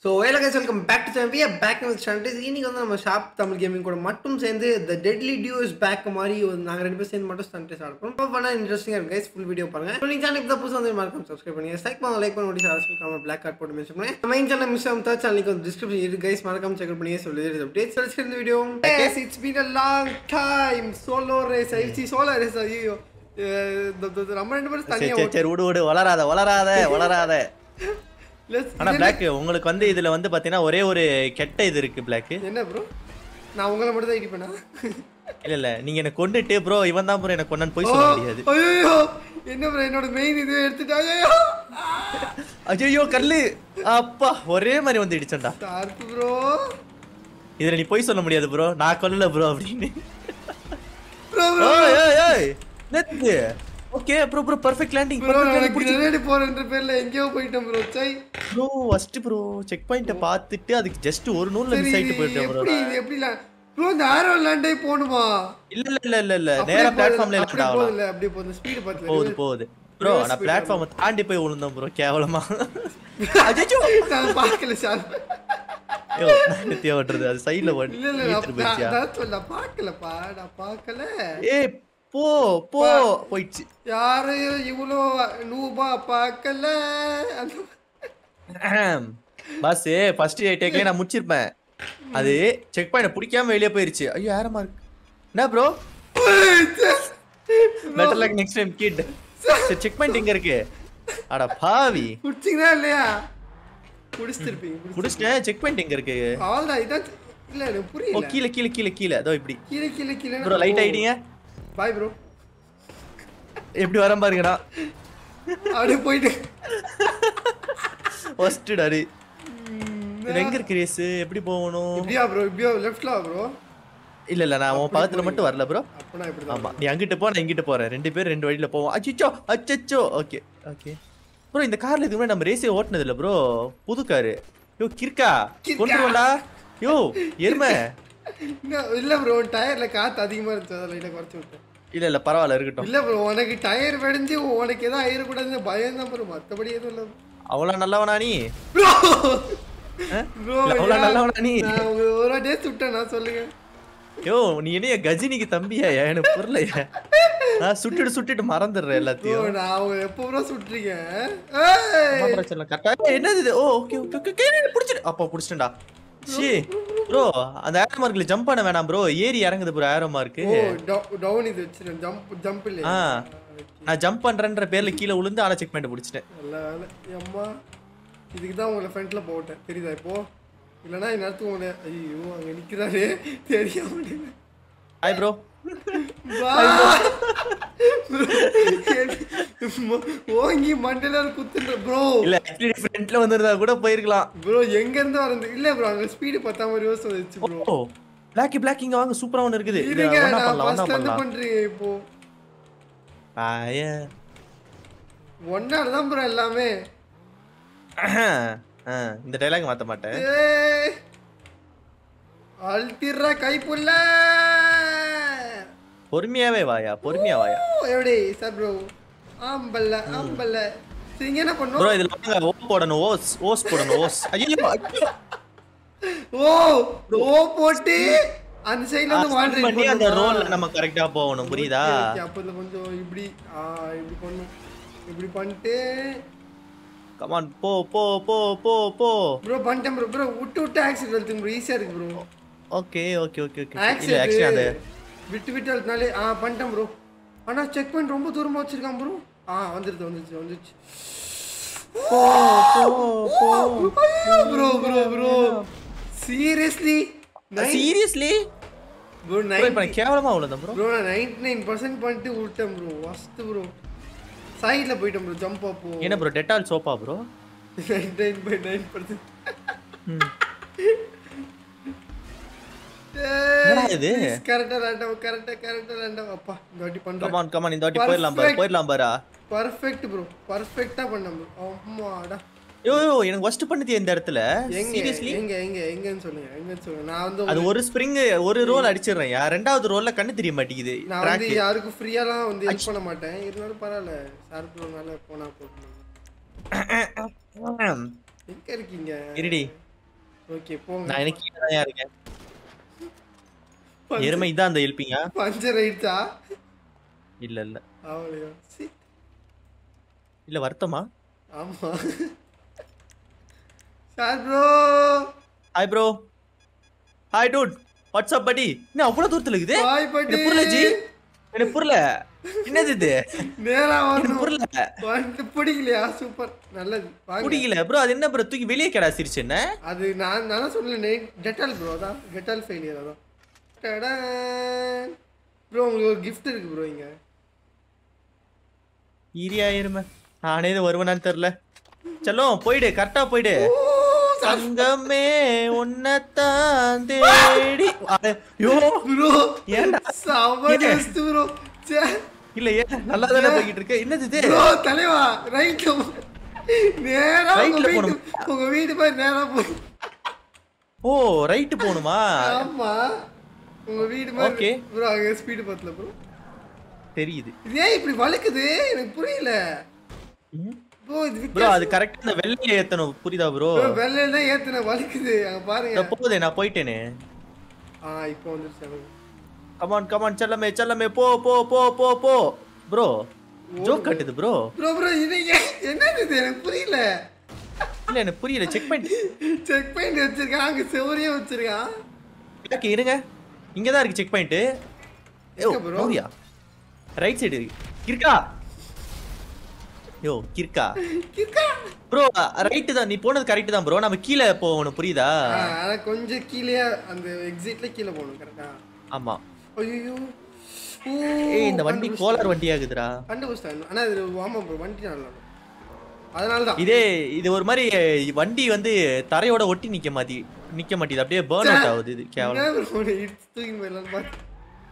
So வேலை guys welcome back to channel we're back with channel இன்னைக்கு வந்து நம்ம ஷாப் தமிழ் கேமிங் கூட மட்டும் சேர்ந்து த டெட்லி டியூஸ் பேக் மாதிரி ஒரு நாங்கள் ரெண்டு பேரும் சேர்ந்து மட்டும் ஸ்டன்டேஸ் ஆடுறோம் ரொம்ப பண்ணால் இன்ட்ரெஸ்டிங்காக இருக்கும் கைஸ் ஃபுல் வீடியோ பாருங்க ஸோ நீங்கள் சேனல் இப்போ புதுசு வந்து மறக்காம சப்ஸ்கிரைப் பண்ணி லைக் பண்ண லைக் பண்ணி முடிச்சு அரசு காம பிளாக் கார்ட் போட்டு மென்ஷன் பண்ணி மெயின் சேனல் மிஸ் ஆகும் தேர்ட் சேனலுக்கு வந்து டிஸ்கிரிப்ஷன் இருக்கு கைஸ் மறக்காம செக் பண்ணி சொல்லி அப்டேட்ஸ் வச்சு இந்த video yes it's been a long time solo race I see solo race ஐயோ நம்ம ரெண்டு பேரும் சரி சரி தனியாக சரி விடு விடு வளராத வளராத வளராத Let's- ஆனா பிளாக் உங்களுக்கு வந்து இதுல வந்து பாத்தீங்கன்னா ஒரே ஒரு கெட்ட இது இருக்கு பிளாக் என்ன ப்ரோ நான் உங்களை மட்டும் தான் இடி பண்ணா இல்ல இல்ல நீங்க என்ன கொண்டுட்டு ப்ரோ இவன் தான் ப்ரோ என்ன கொண்டான்னு போய் சொல்ல முடியாது ஐயோ என்ன ப்ரோ என்னோட மெயின் இது எடுத்துட்டாங்க ஐயோ கல்லு அப்பா ஒரே மாதிரி வந்து இடிச்சண்டா சார்க்கு ப்ரோ இதுல நீ போய் சொல்ல முடியாது ப்ரோ நான் கொல்லல ப்ரோ அப்படின்னு ப்ரோ ப்ரோ ஓய் ஓய் ஓய் நெத்து okay bro bro perfect landing bro நான் கிரனேட் போறேன்ற பேர்ல எங்கேயோ போயிட்டேன் ப்ரோ சை bro first bro check point பார்த்துட்டு அதுக்கு ஜஸ்ட் ஒரு நூல்ல சரி மிஸ் ஆயிட்டு இது போயிட்டேன் ப்ரோ எப்படி இது எப்படி ப்ரோ இந்த ஆரோ லேண்டே போணுமா இல்ல இல்ல இல்ல இல்ல இல்ல அப்படியே நேரா போகுது, பிளாட்ஃபார்ம்ல அப்படியே லேண்ட் ஆகலாம் போகுதுல்ல அப்படியே போகுது ஸ்பீடு பார்த்து போகுது போகுது ப்ரோ reverse நான் speed பிளாட்ஃபார்மை தாண்டி போய் விழுந்தேன் ப்ரோ கேவலமா அஜிச்சோ நான் பார்க்கல சார் ஐயோ நான் நித்தியா ஓட்டுறது அது சைடுல ஓடி இல்ல இல்ல இழுத்துட்டு நான் போயிடுச்சியா நான் சொல்ல பார்க்கலப்பா நான் பார்க்கல ஏய் போ போ போயிடுச்சு யாரையும் இவ்வளோ நூபா பார்க்கல அந்த பஸ் ஃபர்ஸ்ட் டேக்லயே நான் முடிச்சிருப்பேன் அது செக் பாயிண்ட் பிடிக்காம வெளியே போயிருச்சு ஐயோ யாரமா இருக்கு என்ன bro better like next time கிட் செக் பாயிண்ட் எங்க இருக்கு அட பாவி குடிச்சிங்களா இல்லையா குடிச்சிருப்பீங்க குடிச்சிட்டேன் செக் பாயிண்ட் எங்க இருக்கு அவ்வளோதான் இதான் இல்ல எனக்கு ஓ புரியல கீழே கீழே கீழே கீழே அதோ இப்படி கீழே கீழே கீழே ப்ரோ லைட் ஆயிட்டீங்க பாய் ப்ரோ எப்படி வரேன் பாருங்கடா அப்படியே போயிட்டு ஃபர்ஸ்ட் டாடி இது எங்க இருக்கு ரேஸ் எப்படி போகணும் இப்படியா ப்ரோ இப்படியா லெஃப்ட்ல ப்ரோ இல்ல இல்ல நான் உன் பக்கத்துல மட்டும் வரல ப்ரோ அப்பனா இப்படி தான் ஆமா நீ அங்கிட்டு போ நான் இங்கிட்டு போறேன் ரெண்டு பேரும் ரெண்டு வழியில போவோம் அச்சோ அச்சச்சோ ஓகே ஓகே ப்ரோ இந்த கார்ல இதுக்கு முன்னாடி நம்ம ரேஸே ஓட்டுனது இல்ல ப்ரோ புது காரு யோ கிறுக்கா கிறுக்கா. கொண்டுருவா யோ எருமை இன்னும் இல்ல ப்ரோ டயர்ல காத்து அதிகமா இருந்துச்சு அதை லைட்டா குறைச்சு விட்டேன் இல்ல இல்ல பரவாயில்ல இருக்கட்டும் இல்ல ப்ரோ உனக்கு டயர் வெடிஞ்சு உனக்கு எதாவது ஆயிடக்கூடாதுன்னு பயம் தான் ப்ரோ மத்தபடி எதுவும் இல்ல அவ்வளவு நல்லவனா நீ ப்ரோ ஆ? ப்ரோ இல்ல, அவ்வளவு நல்லவனா நீ நான் உங்க ஒரு டே சுட்டேன் நான் சொல்லுங்க யோ நீ என்னைய கஜினிக்கு தம்பியா எனக்கு புரியலையா நான் சுட்டுட்டு சுட்டுட்டு மறந்துடுறேன் ப்ரோ எல்லாத்தையும் நான் அவங்க எப்போ ப்ரோ சுட்டுறீங்க ஏய்! அம்மா பிரச்சனை இல்ல. correct ஆ- ஏய், என்னது இது ஓ ஓகே ஓகே ஓகே புடிச்சிட்டு அப்பா புடிச்சிட்டேன்டா ஷி ப்ரோ அந்த ஏரோ மார்க்ல ஜம்ப் பண்ண வேணாம் ப்ரோ ஏறி இறங்குது ப்ரோ ஏரோ மார்க் ஓ டவுன் இது வச்சிருக்கேன் ஜம்ப் ஜம்ப் ஆ இல்லையா நான் ஜம்ப் பண்றேன்ற பேர்ல கீழே விழுந்து ஆனா செக் பண்ணிட்டு புடிச்சிட்டேன் நல்ல வேலை அம்மா இதுக்கு தான் உங்களை ஃப்ரண்ட்ல போட்டேன் தெரியுதா இப்போ இல்லைன்னா இந்நேரத்துக்கு உங்களை ஐயோ அங்க நிக்கிறாரு தெரியாம ஹாய் ப்ரோ ஓங்கி மண்டல குத்துன்ற ப்ரோ இல்ல ஆக்சுவலி ஃப்ரண்ட்ல வந்திருந்தா கூட போயிருக்கலாம் ப்ரோ எங்க இருந்து வரது இல்ல ப்ரோ அங்க ஸ்பீடு பத்தாம ரிவர்ஸ் வந்துச்சு ப்ரோ ஓ பிளாக் பிளாக் இங்க வாங்க சூப்பரா ஒன்னு இருக்குது இது இருங்க ஒண்ணா நான் பண்ணலாம் ஒண்ணா ஃபர்ஸ்ட்ல இருந்து பண்ணலாம் பண்றீங்க இப்போ ஆய ஒன்னால தான் ப்ரோ எல்லாமே ஆ, இந்த டைலாக் மாத்த மாட்டேன் ஏய் அழுத்திடுற கைப்புள்ள பொறுமையாவே வாயா பொறுமையா வாயா ஓ, எப்படி சார் ப்ரோ ஆம்பல்ல ஆம்பல்ல சரி இங்க என்ன பண்ணும் ப்ரோ இதுல வாங்க ஓ போடணும் ஓஸ் ஓஸ் போடணும் ஓஸ் ஐயோ ஐயோ. ஓ ஓ போட்டு அந்த சைடுல இருந்து Spin வாண்டரிங் பண்ணி அந்த ரோல்ல நம்ம கரெக்டா போகணும் புரியுதா அப்ப இதுல கொஞ்சம் இப்படி ஆ இப்படி பண்ணும் இப்படி பண்ணிட்டு கமான் போ போ போ போ போ ப்ரோ பண்ணிட்டேன் ப்ரோ ப்ரோ விட்டு விட்டு ஆக்சிடென்ட் அழுத்துங்க ப்ரோ ஈஸியா இருக்கு bro okay okay okay okay இல்ல ஆக்சுவலி அந்த ஆக்சிடென்ட் விட்டு விட்டு அழுத்தினாலே ஆ பண்ணிட்டேன் ப்ரோ ஆனா செக் பாயிண்ட் ரொம்ப தூரமா வச்சிருக்கான் ப்ரோ ஆ வந்துருச்சு வந்துருச்சு வந்துருச்சு போ போ போ bro bro bro seriously seriously bro bro nine இப்ப நான் கேவலமா அவ்வளவுதான் ப்ரோ ப்ரோ நான் நைன்டி நைன் பர்சன்ட் பண்ணிட்டு விட்டேன் ப்ரோ ஃபஸ்ட்டு ப்ரோ சைடில் போயிட்டேன் ப்ரோ ஜம்ப் அப்போ என்ன ப்ரோ டெட்டால் சோப்பா bro nine nine by nine percent என்னடா இது? கரெக்டாக லேண்டாம் கரெக்டாக கரெக்டாக லேண்டாம் அப்பா இந்த வாட்டி பண்ணுறேன் கமான் கமான் இந்த வாட்டி போயிடலாம் பாரு Perfect. போயிடலாம் பாரா பர்ஃபெக்ட் ப்ரோ பர்ஃபெக்டாக பண்ணேன் ப்ரோ அம்மாடா யோ யோ எனக்கு ஃபர்ஸ்ட் பண்ணுது இந்த இடத்துல எங்க சீரியஸ்லி எங்க எங்க எங்கன்னு சொல்லுங்க எங்கன்னு சொல்லுங்க நான் வந்து அது ஒரு ஸ்ப்ரிங் ஒரு ரோல் அடிச்சிடுறேன் யா ரெண்டாவது ரோல்ல கண்ணு தெரிய மாட்டேங்குது நான் வந்து ட்ராக் யாருக்கும் ஃப்ரீயாலாம் வந்து ஹெல்ப் பண்ண மாட்டேன் இருந்தாலும் பரவாயில்ல சார் ப்ரோனால போனா போகணும் எங்க இருக்கீங்க இருடி ஓகே போங்க நான் எனக்கு கீழே தான் இருக்கேன் எருமை தான் அந்த ஹெல்ப்பிங்க பஞ்சர் ஆயிடுச்சா இல்ல இல்ல அவளையோ சி இல்ல வருத்தமா ஆமா sir bro hi bro hi dude what's up படி என்ன அவ்வளவு தூரத்துல இருக்குது பாய் எனக்கு புரியல ஜி பட்டி எனக்கு புரியல என்னது இது நேரா எனக்கு வரணும் புரியல வந்துட்டு பிடிக்கலையா சூப்பர் நல்லது வாங்க பிடிக்கல ப்ரோ அது என்ன ப்ரோ தூக்கி வெளியே கடா சிரிச்சு என்ன அது நான் நான் தான் சொன்னேன் டெட்டால் ப்ரோ அதான் டெட்டால் ஃபெயிலியர் அதான் ப்ரோ உங்களுக்கு ஒரு gift இருக்கு ப்ரோ இங்க ஈரியா இருமை நானே இது வருவேனான்னு தெரியல செல்லம் போயிடு கரெக்டா போயிடு தங்கமே உன்னத்தான் தேடி அட, ஐயோ ப்ரோ ஏன்டா? செம்ம ஏன்? ஜஸ்ட் ப்ரோ சே இல்ல ஏன் நல்லா தானே போய்கிட்டு இருக்கு என்னது இது ப்ரோ தலைவா ரைட்ல நேரா உங்க Rightல வீட்டு போகணும். உங்க வீட்டு போய் நேரா போய் ஓ ரைட்டு போகணுமா ஆமா உங்க வீடு மாதிரி Okay. ப்ரோ அங்க ஸ்பீடு பத்தல ப்ரோ தெரியுது இது ஏன் இப்படி வழுக்குது எனக்கு புரியல ப்ரோ இது ப்ரோ வித்தியாசம் அது கரெக்டா அந்த வெள்ளையை ஏத்தணும் புரியுதா ப்ரோ ப்ரோ வெள்ளையில தான் ஏத்துன வலிக்குது அங்க பாருங்க போதே நான் போயிட்டேனே ஆ இப்போ வந்துருச்சு எனக்கு. கமான் கமான் செல்லமே செல்லமே போ போ போ போ போ ப்ரோ ஜோக் கட்டுது ப்ரோ ப்ரோ ப்ரோ இது ஏன் என்னது இது எனக்கு புரியல இல்ல எனக்கு புரியல செக் பண்ணி செக் பாயிண்ட் வச்சிருக்கான் அங்க செவரியே வச்சிருக்கான் ஓகே இருங்க இங்க தான் இருக்கு செக் பாயிண்ட் எங்க bro? மௌரியா ரைட் சைடு கிறுக்கா யோ கிறுக்கா கிறுக்கா. ப்ரோ ரைட்டு தான் நீ போனது கரெக்ட் தான் ப்ரோ நம்ம கீழே போகணும் புரியுதா ஆ, ஆனா கொஞ்சம் கீழே அந்த எக்ஸிட்ல கீழே போகணும் கரெக்டா ஆமா ஐயோ ஓ ஏய் இந்த வண்டி கோலார் வண்டி ஆகுதுடா கண்டுபிடிச்சிட்டேன் ஆனா இது ஆமா ப்ரோ வண்டி நல்லா இருக்கும். அதனால தான் இதே இது ஒரு மாதிரி வண்டி வந்து தரையோட ஒட்டி நிக்க மாட்டி நிக்க மாட்டேது அப்படியே பேர்ன் அவுட் ஆகுது இது கேவலம் என்ன bro உன்னை இடிச்சு தூக்கி போயிடலாம்னு பார்த்து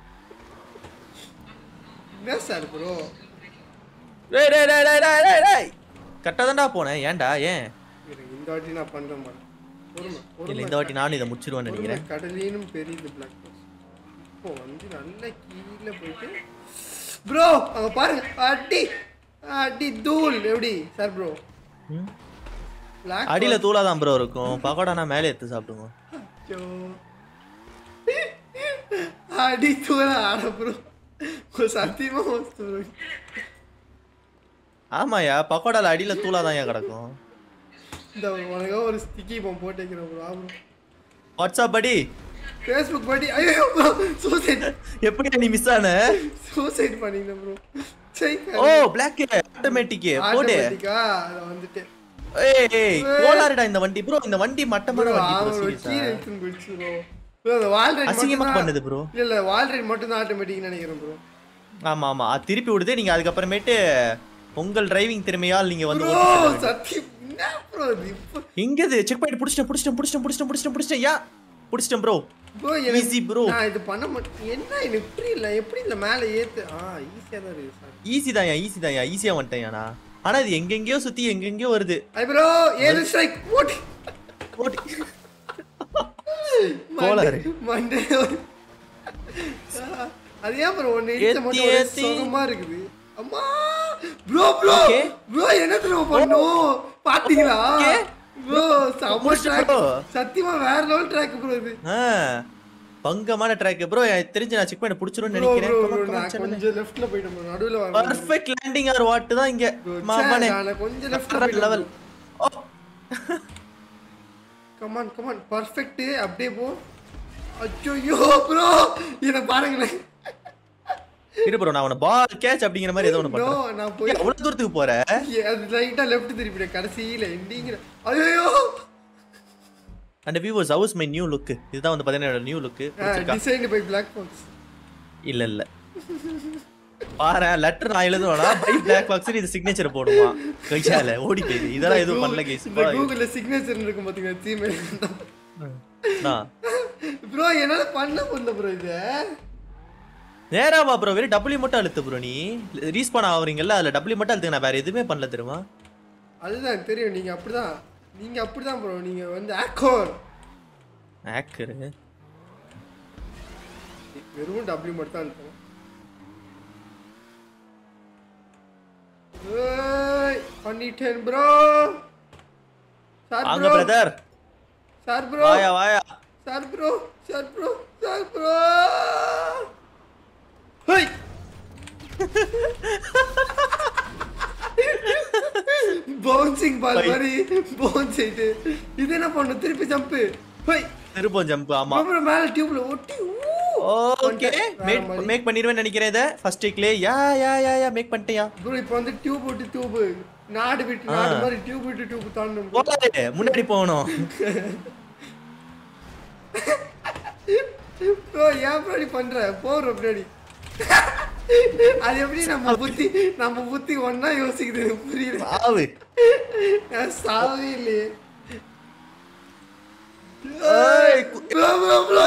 என்ன சார் ப்ரோ டேய் டேய் டேய் டேய் டேய் டேய் டேய் கரெக்டாக தான்டா போனேன் ஏன்டா ஏன் இந்த வாட்டி நான் பண்றேன் பாரு பொறுமை இல்ல பொறுமை இந்த வாட்டி நானும் இதை முடிச்சிருவேன்னு நினைக்கிறேன் பொறுமை கடலேனும் பெரியது பிளாக் இப்போ வந்து நல்லா கீழே போயிட்டு ப்ரோ அங்க பாருங்க அடி அடி தூள் எப்படி சார் ப்ரோ ம். பிளாக் அடியில தூளா தான் ப்ரோ இருக்கும் பகோடானா மேலே எடுத்து சாப்பிடுங்க அடி தூள் ஆட ப்ரோ சத்தியமா ப்ரோ ஆமாயா பக்கோடால அடியில தூளா தான் ஏன் கிடக்கும் இந்த உனக்கு ஒரு ஸ்டிக்கி பம் போட்டு வைக்கிறேன் ப்ரோ ஆ ப்ரோ வாட்ஸ்அப் படி ஃபேஸ்புக் படி ஐயோ ப்ரோ சூசைட் எப்படி நீ மிஸ் ஆன சூசைட் பண்ணிட்டேன் ப்ரோ சரி ஓ பிளாக் ஆட்டோமேட்டிக் போடு ஆட்டோமேட்டிக்கா அதை வந்துட்டு ஏய் ஏய் கோளாறுடா இந்த வண்டி ப்ரோ இந்த வண்டி மட்டமான ப்ரோ வண்டி ப்ரோ அவன் ஒரு சீரியஸா கீ எடுத்துன்னு போயிடுச்சு ப்ரோ ப்ரோ அந்த வால் ரைட் அசிங்கமா மட்டும் பண்ணுது ப்ரோ இல்ல இல்ல வால் ரைட் மட்டும் தான் ஆட்டோமேட்டிக் நினைக்கிறேன் ப்ரோ ஆமா ஆமா அது திருப்பி விடுது நீங்க அதுக்கப்புறமேட்டு உங்கள் டிரைவிங் திறமையால் நீங்க வந்து ப்ரோ ஓட்டி செல்ல வேண்டும். சத்தியம் என்ன ப்ரோ இது இப்போ எங்க இது செக் பாயிண்ட் புடிச்சிட்டேன் புடிச்சிட்டேன் புடிச்சிட்டேன் புடிச்சிட்டேன் புடிச்சிட்டேன் புடிச்சிட்டேன் யா புடிச்சிட்டேன் ப்ரோ ப்ரோ Easy bro. நான் இது பண்ண மாட்டேன் என்ன எனக்கு புரியல எப்படி இந்த மேல ஏத்து ஆ ஈஸியா தான் இருக்கு சார் ஈஸி தான்யா ஈஸி தான்யா ஈஸியா வந்துட்டேன்யாண்ணா ஆனா இது எங்கெங்கேயோ சுத்தி எங்கெங்கேயோ வருது ஐ ப்ரோ ஏழு ஸ்ட்ரைக் ஓட்டி ஓட்டி கோளாறு. மண்டே அது ஏன் ப்ரோ ஒன்னு இடிச்ச ஏத்தி, மட்டும் ஒரே ஏத்தி. சுகமா இருக்குது அம்மா ப்ரோ ப்ரோ Okay. ப்ரோ என்ன தெரியுமா பண்ணும் பாத்தீங்களா Okay. ப்ரோ செம்ம முடிச்சிட்டு ட்ராக் bro. சத்தியமா வேற லெவல் ட்ராக் ப்ரோ இது ஆ, பங்கமான ட்ராக் ப்ரோ எனக்கு தெரிஞ்சு நான் செக் பண்ணி புடிச்சிரும்னு ப்ரோ நினைக்கிறேன் ப்ரோ ப்ரோ நான் கொஞ்சம் லெஃப்ட்ல போயிட்டேன் ப்ரோ நடுவுல வரேன் பர்ஃபெக்ட் லேண்டிங் ஆர் வாட் தான் இங்க மாமனே நான் கொஞ்சம் லெஃப்ட்ல லெவல் போயிட்டேன் ஓ கமான் கமான் பர்ஃபெக்ட் அப்படியே போ அச்சோ ப்ரோ இத பாருங்களேன் இரு ப்ரோ நான் உன பால் கேட்ச் அப்படிங்கிற மாதிரி ஏதோ ஒன்று நோ பண்றேன் நான் போய் ஏன் அவ்வளவு தூரத்துக்கு போற ஏ, அது லைட்டா லெஃப்ட் திருப்பிட்டேன் கடைசியில எண்டிங்கிற ஐயோ and viewers how's my new look இதுதான் வந்து பாத்தீங்கன்னா நியூ லுக் பிடிச்சிருக்கா டிசைன் பை பிளாக் பாக்ஸ் இல்ல இல்ல பாரு லெட்டர் நான் எழுதுவேனா பை பிளாக் பாக்ஸ் இது சிக்னேச்சர் போடுமா கையால ஓடி போயிது இதெல்லாம் எதுவும் பண்ணல கேஸ் இந்த கூகுள்ல சிக்னேச்சர் இருக்கும் பாத்தீங்க ஜிமெயில் ப்ரோ என்னால பண்ண முடியல ப்ரோ இது நேரா வா ப்ரோ வெறும் டபுள்யூ மட்டும் அழுத்து ப்ரோ நீ ரீஸ்பான் ஆகுறீங்கல்ல அதுல டபுள்யூ மட்டும் அழுத்து நான் வேற எதுவுமே பண்ணல தெரியுமா அதுதான் தெரியும் நீங்க அப்படிதான் நீங்க அப்படிதான் ப்ரோ நீங்க வந்து ஆக்கோர் ஆக்கரு வெறும் டபிள்யூ மட்டும் தான் அழுத்தணும் ஏய், பண்ணிட்டேன் ப்ரோ சார் வாங்க ப்ரோ பிரதர் சார் ப்ரோ வாயா வாயா sir bro sir bro sir bro hi bouncing ball Hey. மாதிரி பவுன்ஸ் ஆயிட்டு இது என்ன பண்ணும் திருப்பி ஜம்ப் ஹை திருப்பம் ஜம்ப் ஆமா அப்புறம் மேல டியூப்ல ஒட்டி ஊ. ஓகே வேற மேக் மாதிரி. மேக் பண்ணிடுவேன் நினைக்கிறேன் இதை ஃபர்ஸ்ட் வீக்லயே yeah yeah yeah yeah make பண்ணிட்டியா ப்ரோ இப்போ வந்து டியூப் விட்டு டியூப் நாடு விட்டு நாடு மாதிரி டியூப் விட்டு டியூப் தாண்டணும் bro. போகாதே முன்னாடி போகணும் ப்ரோ ஏன் ப்ரோ இப்படி பண்ற போறோம் பின்னாடி அது எப்படி நம்ம புத்தி நம்ம புத்தி ஒண்ணா யோசிக்குது எனக்கு புரியல ஆவு நான் சாவே இல்லையே ஏய், கு- ப்ரோ ப்ரோ ப்ரோ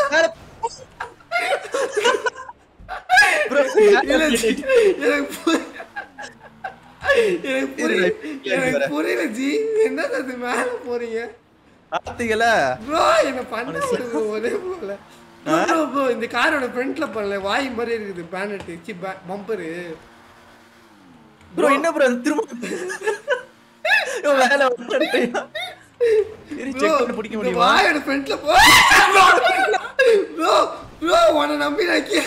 Bro, எனக்கு பு- எனக்கு புரியல எனக்கு புரியல ஜி என்னது அது மேல போறீங்க பாத்தீங்களா ப்ரோ என்ன பண்ண விடுங்க ஒரே போல ப்ரோ ப்ரோ இந்த காரோட ஃப்ரண்ட்ல பண்ணல வாய் மாதிரி இருக்குது பேனட் சி பம்பரு ப்ரோ என்ன ப்ரோ திரும்ப இவன் வேலை விட்டுட்டியா? இரு, check பண்ணி பிடிக்க இந்த முடியுமா வாயோட ஃப்ரண்ட்ல போ ப்ரோ ப்ரோ உன்னை நம்பி நான் கே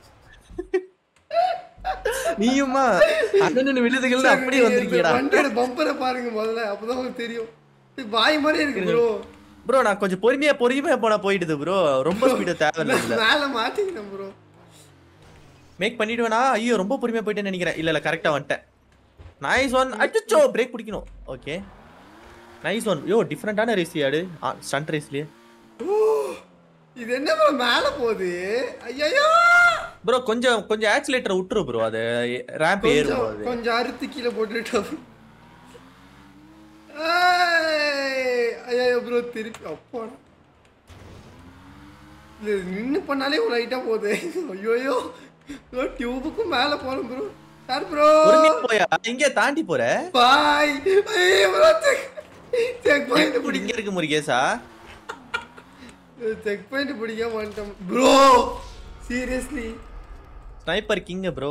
நீயுமா அண்ணன் விழுதுகள் அப்படியே வந்திருக்கீடா வண்டியோட பம்பரை பாருங்க முதல்ல அப்பதான் உங்களுக்கு தெரியும் இது வாய் மாதிரி இருக்கு ப்ரோ ப்ரோ நான் கொஞ்சம் பொறுமையா பொறுமையா போனா போயிடுது ப்ரோ ரொம்ப ஸ்பீடு தேவையில்ல இல்ல மேல மாட்டிக்கிட்டேன் ப்ரோ மேக் பண்ணிடுவேனா ஐயோ ரொம்ப பொறுமையா போயிட்டேன்னு நினைக்கிறேன் இல்ல இல்ல கரெக்டா வந்துட்டேன் நைஸ் ஒன் அச்சோ பிரேக் பிடிக்கணும் ஓகே நைஸ் ஒன் யோ டிஃப்ரெண்டான ரேஸ் ஆடு ஸ்டண்ட் ரேஸ்லயே இது என்ன ப்ரோ மேல போகுது ஐயோ ப்ரோ கொஞ்சம் கொஞ்சம் ஆக்சிலேட்டர் விட்டுரு ப்ரோ அது ரேம்ப் ஏறும் கொஞ்சம் அது கொஞ்சம் அறுத்து கீழே போட்டுட்டோம் ஐயோ ப்ரோ திருப்பி அப்பா இது நின்று பண்ணாலே ஒரு லைட்டாக போகுது ஐயோயோ ப்ரோ டியூபுக்கும் மேலே போகணும் ப்ரோ சார் ப்ரோ ஒரு நீ போயா இங்கே தாண்டி போற பாய் ஐயோ ப்ரோ செக் செக் பாயிண்ட் இப்படி பிடிக்க இங்க இருக்கு முருகேசா செக் பாயிண்ட் பிடிக்க மாட்டோம் bro seriously sniper king bro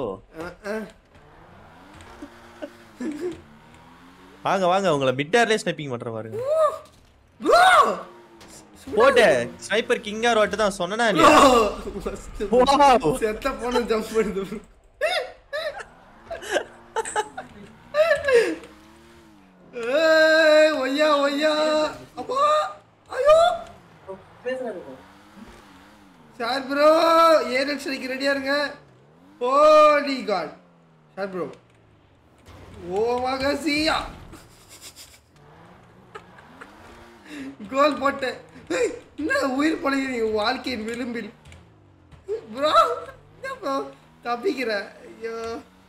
வாங்க வாங்க உங்களை மிட் ஏர்லயே ஸ்னைப்பிங் பண்ற பாருங்க ப்ரோ போட்டு ஸ்னைப்பர் கிங்கா ரோட்டு தான் சொன்னனா ப்ரோ இல்லையா Wow. செத்த போன ஜம்ப் பண்ணுது bro. ஏய் ஒய்யா ஒய்யா அப்பா ஐயோ சார் ப்ரோ ஏர் ஸ்ட்ரைக் ரெடியா இருங்க ஹோலி காட் சார் ப்ரோ ஓ மகசியா கோல் போட்டேன் ஏய், என்ன உயிர் பழகிறீங்க வாழ்க்கையின் விளிம்பில் ப்ரோ என்ன ப்ரோ தப்பிக்கிற ஐயோ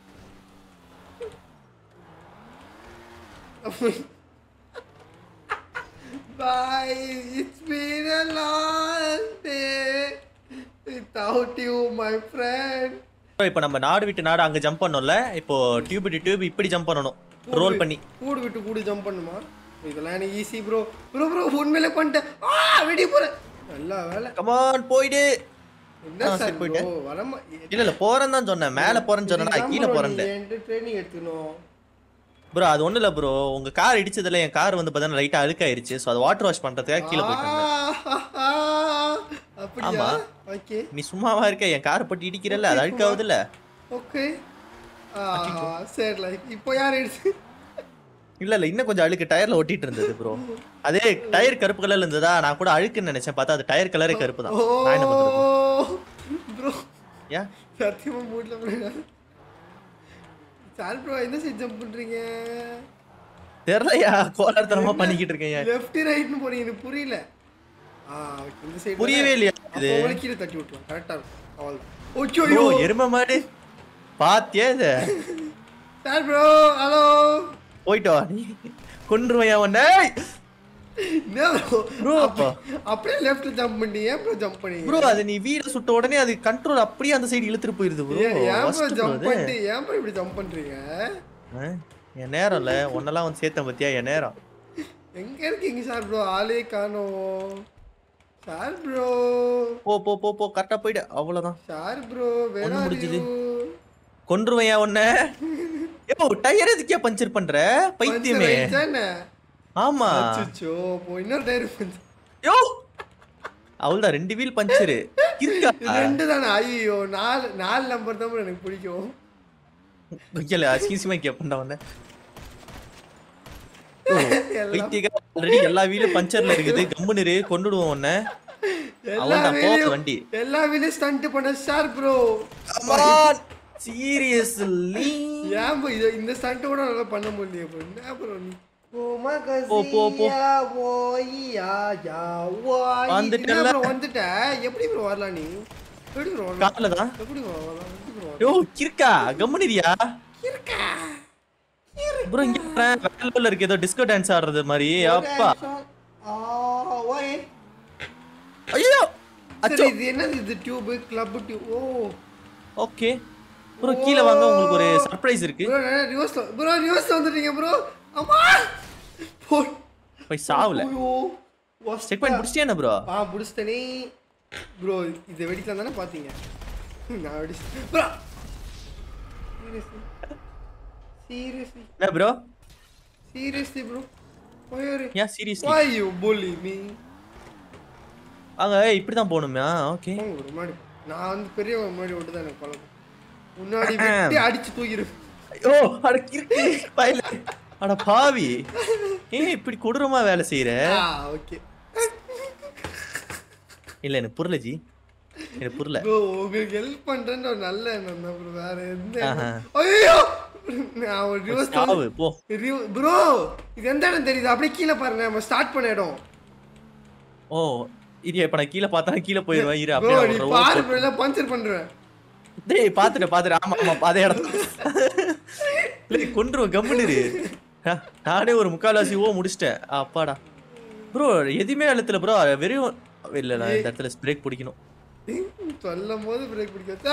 Bye. It's been a long day without you, my friend. இப்போ நம்ம நாடு விட்டு நாடு அங்க ஜம்ப் பண்ணோம்ல இப்போ டியூப் விட்டு டியூப் இப்படி ஜம்ப் பண்ணணும் ரோல் பண்ணி கூடு விட்டு கூடு ஜம்ப் பண்ணுமா இதெல்லாம் எனக்கு ஈஸி ப்ரோ ப்ரோ ப்ரோ உண்மையிலே பண்ணிட்டேன் ஆ வெடி போறேன் நல்ல வேலை கமான் போயிடு என்ன ஆ, சார் சரி, போயிட்டேன். ப்ரோ வரமா இல்ல இல்ல போறேன்னு தான் சொன்னேன் மேல போறேன்னு சொன்னா கீழே போறேன் ட்ரைனிங் எடுத்துக்கணும் ப்ரோ அது ஒண்ணு இல்ல ப்ரோ உங்க கார் இடிச்சதுல என் கார் வந்து பார்த்தா லைட்டா அழுக்காயிருச்சு சோ அது வாட்டர் வாஷ் பண்றதுக்காக கீழே போயிட்டு இருந்தேன். அப்படியா ஆமா. ஓகே நீ சும்மாவா இருக்க என் காரை போட்டு இடிக்கிறல்ல அது அழுக்காவது இல்ல ஓகே சரி லைக் இப்போ யார் எடுத்து இல்ல இல்ல இன்னும் கொஞ்சம் அழுக்கு டயர்ல ஒட்டிட்டு இருந்தது ப்ரோ அதே டயர் கருப்பு கலர்ல இருந்ததா நான் கூட அழுக்குன்னு நினைச்சேன் பார்த்தா அது டயர் கலரே கருப்பு தான் நான் என்ன பண்றது ப்ரோ ஏன் சத்தியமா மூட்ல போறேன் சார் ப்ரோ என்ன சைடு ஜம்ப் பண்றீங்க தெரியலையா கோலார்த்தனமா பண்ணிக்கிட்டு இருக்கேன் லெஃப்ட் ரைட்னு போறீங்க எனக்கு புரியல ஆ இந்த சைடு புரியவே இல்லையா இது? இது கீழே தட்டி விட்டுரும் கரெக்டா இருக்கும் அவள் ஓச்சோ ப்ரோ எரும மாடு பாத்தியா இத சார் ப்ரோ ஹலோ போயிட்டு வா நீ கொன்றுவையா உன்னை என்ன ப்ரோ Bro. அப்படியே லெஃப்ட்ல ஜம்ப் பண்ணீங்க ஏன் ப்ரோ ஜம்ப் பண்ணீங்க ப்ரோ அது நீ வீட சுட்ட உடனே அது கண்ட்ரோல் அப்படியே அந்த சைடு இழுத்துட்டு போயிருது ப்ரோ ஏன் ஏன் ப்ரோ ஜம்ப் பண்ணிட்டு ஏன் ப்ரோ இப்படி ஜம்ப் பண்றீங்க என் நேரம் இல்ல உன்னெல்லாம் வந்து சேர்த்தேன் பத்தியா என் நேரம் எங்க இருக்கீங்க சார் ப்ரோ ஆளே காணோம் சார் ப்ரோ போ போ போ போ கரெக்டா போயிடு அவ்வளவுதான் சார் ப்ரோ வேற ஒண்ணு முடிஞ்சுது. முடிஞ்சது கொன்றுவையா உன்னை ஏப்போ டயர் எதுக்கே பஞ்சர் பண்ற பைத்தியமே ஆமா அச்சோ இப்போ இன்னொரு டயர் பஞ்சர் யோ அவள்தான் ரெண்டு வீல் பஞ்சரு இருக்கா ரெண்டு தானே ஐயோ நாலு நாலு நம்பர் தான் bro எனக்கு பிடிக்கும் வைக்கல அசிங்கமா கேப்பண்டா வந்தேன் எல்லாம் ஆல்ரெடி எல்லா வீலும் பஞ்சர்ல இருக்குது கம்முன்னு இரு, கொன்னுடுவோம் உன்னை எல்லா அவன்தான் போகுது வீலையும் வண்டி. எல்லா வீலையும் ஸ்டண்ட் பண்ண ஷார் ப்ரோ சீரியஸ்லி ஏன் bro இது இந்த ஸ்டண்ட் கூட நல்லா பண்ண முடியல ப்ரோ என்ன ப்ரோ நீ போ, போ, போ. வந்துட்டல்ல? வந்துட்ட எப்படி ப்ரோ வரலாம் நீ எப்படி ப்ரோ வரலாம் கார்ல தான் எப்படி ப்ரோ வரலாம் எப்படி ப்ரோ யோ கிறுக்கா கம்முனிரியா ப்ரோ இங்க பாரேன், வேற லெவல்ல இருக்கு ஏதோ டிஸ்கோ டான்ஸ் ஆடுறது மாதிரி அப்பா ஓய் ஐயோ சரி இது என்னது இது டியூப் கிளப் டியூப் ஓ ஓகே ப்ரோ கீழ வாங்க உங்களுக்கு ஒரு சர்ப்ரைஸ் இருக்கு ப்ரோ ரிவர்ஸ்ல ப்ரோ ரிவர்ஸ்ல வந்துட்டீங்க ப்ரோ அம்மா போ போய் சாவல ஐயோ செக் பண்ணி முடிச்சிட்டியா என்ன ப்ரோ ஆ புடிச்சிட்டனே ப்ரோ இதை வெடிக்கலாம் தானே பார்த்தீங்க நான் வெடிச்சு ப்ரோ சீரியஸ்லி என்ன ப்ரோ சீரியஸ்லி ப்ரோ போயாரு ஏன் seriously why you bully me அங்க ஏய், இப்படிதான் போகணுமா ஓகே போங்க bro முன்னாடி நான் வந்து பெரியவங்க முன்னாடி விட்டு தான் எனக்கு பழக்கம் முன்னாடி வெட்டி அடிச்சு தூக்கிடுவேன் ஐயோ அட கிறுக்கு பயல அட பாவி ஏன் இப்படி கொடூரமா வேலை செய்யற ஆ ஓகே இல்ல எனக்கு புரியல ஜி எனக்கு புரியல ப்ரோ உங்களுக்கு ஹெல்ப் பண்றேன்னு ஒரு நல்ல எண்ணம் தான் ப்ரோ வேற எந்த ஆஹா. ஐயோ நான் ஒரு ரிவர்ஸ் சாவு போ ப்ரோ இது எந்த இடம் தெரியுது அப்படியே கீழே பாருங்க நம்ம ஸ்டார்ட் பண்ண இடம் ஓ இரு இப்ப நான் கீழே பார்த்தா கீழே போயிருவேன் இரு ப்ரோ அப்படியே நீ நான் ஒரு பாரு roll ப்ரோ எல்லாம் பஞ்சர் பண்றேன் போட்டு- டேய் பாத்துட்டு பாத்துட்டு ஆமா ஆமா அதே இடம் இல்லை கொண்டுருவேன் கம்முன்னு இரு. ஆ, நானே ஒரு முக்கால்வாசி ஓ முடிச்சிட்டேன் அப்பாடா ப்ரோ எதுவுமே அழுத்தல ப்ரோ வெறும் இல்ல நான் இந்த இடத்துல பிரேக் பிடிக்கணும் சொல்லும் போது பிரேக் பிடிக்க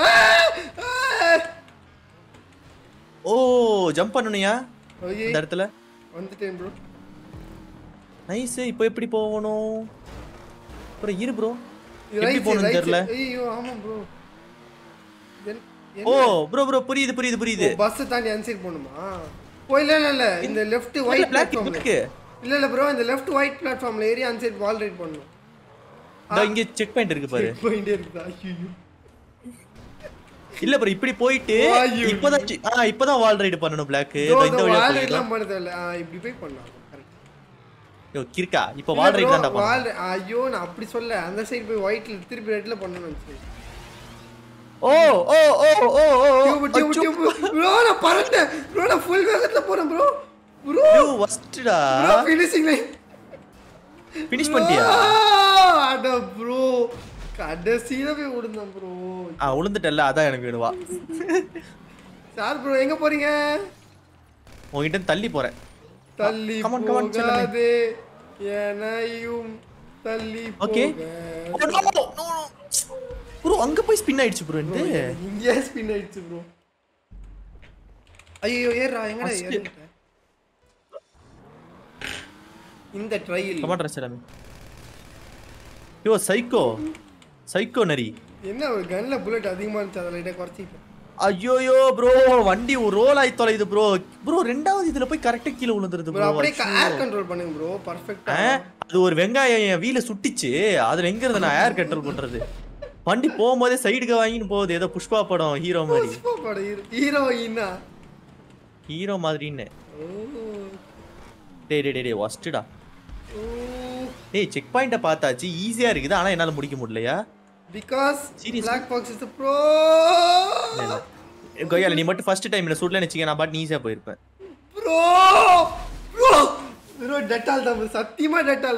ஓ ஜம்ப் பண்ணணுயா ஓகே இந்த இடத்துல வந்துட்டேன் ப்ரோ நைஸ் இப்போ எப்படி போகணும் அப்புறம் இரு ப்ரோ எப்படி ரைட் போகணும்னு தெரியல ஐயோ ஆமா ப்ரோ ஓ ப்ரோ ப்ரோ புரியுது புரியுது புரியுது பஸ் தாண்டி அன்சைட் போகணுமா ஓ இல்ல இல்ல இல்ல இந்த லெஃப்ட் ஒயிட் பிளாக் பிளாட்ஃபார்ம்ல இருக்கு இல்ல இல்ல ப்ரோ இந்த லெஃப்ட் ஒயிட் பிளாட்ஃபார்ம்ல ஏறி அன்சைட் வால் ரைட் பண்ணணும் இதோ இங்க செக் பாயிண்ட் இருக்கு பாரு போயிட்டே இருக்குதா ஐயோ இல்ல ப்ரோ இப்படி போயிட்டு ஐயோ. இப்பதான் சி- ஆ இப்பதான் வால் ரைடு பண்ணணும் பிளாக் இதோ இந்த இந்த வழியா வால் போயிடலாம் ரைட்லாம் பண்ண தேவையில்ல ஆ, இப்படி போய் பண்ணலாம் கரெக்ட் யோ கிறுக்கா இப்போ வால் ரைட் தான்டா பண்ணணும் வால் ஐயோ நான் அப்படி சொல்ல அந்த சைடு போய் ஒயிட்ல திருப்பி ரெட்ல பண்ணணும்னு நினைச்சேன் ஓ ஓ ஓ ஓ ஓ டியூப் டியூப் டியூப் ப்ரோ நான் பறந்தேன் ப்ரோ நான் ஃபுல் வேகத்துல போறேன் ப்ரோ ப்ரோ யோ வஸ்டடா ப்ரோ ஃபினிஷிங் லைன் ஃபினிஷ் பண்ணிட்டியா அட ப்ரோ கடைசியில போய் விழுந்தேன் ப்ரோ ஆ உளுந்துட்டல்ல அதான் எனக்கு வேணுவா சார் ப்ரோ எங்க போறீங்க உன்கிட்ட இருந்து தள்ளி போறேன் தள்ளி come on, come on, செல்லமே. போகாதே என்னையும் தள்ளி Okay. போக ப்ரோ அங்க போய் ஸ்பின் ஆயிடுச்சு ப்ரோ இது இங்கே ஸ்பின் ஆயிடுச்சு ப்ரோ ஐயோ ஏறா எங்கடா First- ஏறிட்ட இந்த ட்ரையில் கமாண்டர் சாமி யோ சைக்கோ சைக்கோ நரி என்ன ஒரு கன்ல புல்லட் அதிகமா இருந்துச்சு அதை லைட்டா குறைச்சிட்டேன் ஐயோயோ ப்ரோ வண்டி ரோல் ஆயி தொலையுது ப்ரோ ப்ரோ ரெண்டாவது இதுல போய் கரெக்டா கீழே விழுந்துருது ப்ரோ ப்ரோ அப்படியே ஏர் கண்ட்ரோல் பண்ணுங்க ப்ரோ பர்ஃபெக்ட்டா அது ஒரு வெங்காயம் என் வீல சுட்டிச்சு அதுல எங்க இருந்து நான் ஏர் கண்ட்ரோல் பண்றது வண்டி போகும்போதே சைடுக்கு வாங்கின்னு போகுது ஏதோ புஷ்பா படம் ஹீரோ மாதிரி புஷ்பா படம் ஹீரோயினா ஹீரோ மாதிரின்னு ஓ டேய் டேய் டேய், டேய் ஒஸ்ட்டுடா ஓ டேய் செக் பாயிண்ட பார்த்தாச்சு ஈஸியா இருக்குது ஆனா என்னால முடிக்க முடியலையா because Seriously? Black box is bro கொய்யால நீ மட்டும் ஃபர்ஸ்ட் டைம்ல சுடலன்னு வச்சுக்க நான் பாட்டு ஈஸியா போயிருப்பேன் ப்ரோ ப்ரோ ப்ரோ டெட்டால் தான் bro. சத்தியமா டெட்டால்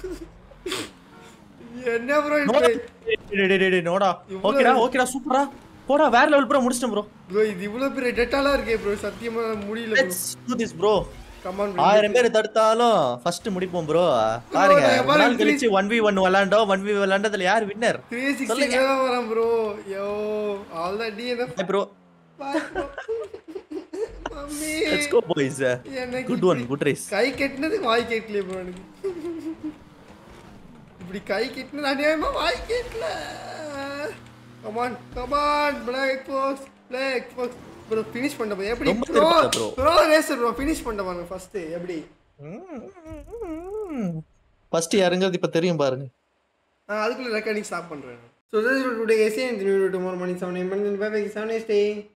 என்ன ப்ரோ நோடா. டேய், டேய், டேய், டேய், நோடா இவ்வளவு- ஓகேடா ஓகேடா சூப்பரா போடா வேற லெவல் ப்ரோ முடிச்சிட்டேன் ப்ரோ ப்ரோ இது இவ்வளவு பெரிய டெட்டாலா இருக்கே ப்ரோ சத்தியமா முடியல bro let's do this bro come on ஆயிரம் பேர் தடுத்தாலும் ஃபர்ஸ்ட் முடிப்போம் ப்ரோ பாருங்க நான் ரொம்ப நாள் பாருங்க, கழிச்சு ஒன் வி ஒன் விளாண்டோம் ஒன் வி விளாண்டதுல யார் வின்னர் த்ரீ சிக்ஸ்டி தான் வரேன் bro yo all the TNF bro bye bro mummy let's go boys எனக்கு குட் ஒன் குட் ரேஸ் கை கெட்டினது வாய் கேட்கலையே ப்ரோ எனக்கு இப்படி கை கெட்டினது அநியாயமா வாய் கேட்கல come on come on black box black box bro finish பண்ண போய் எப்படி ரொம்ப ப்ரோ திருப்பத்தை bro. Bro racer bro finish பண்ண பாருங்க ஃபர்ஸ்ட் எப்படி ஃபர்ஸ்ட் இறங்குறது இப்ப தெரியும் பாருங்க ஆ அதுக்குள்ளே ரெக்கார்டிங் ஸ்டாப் பண்ணுறேன் ஸோ டுடே எஸ்ஏ டுமாரோ மணி seven M bye bye seven டே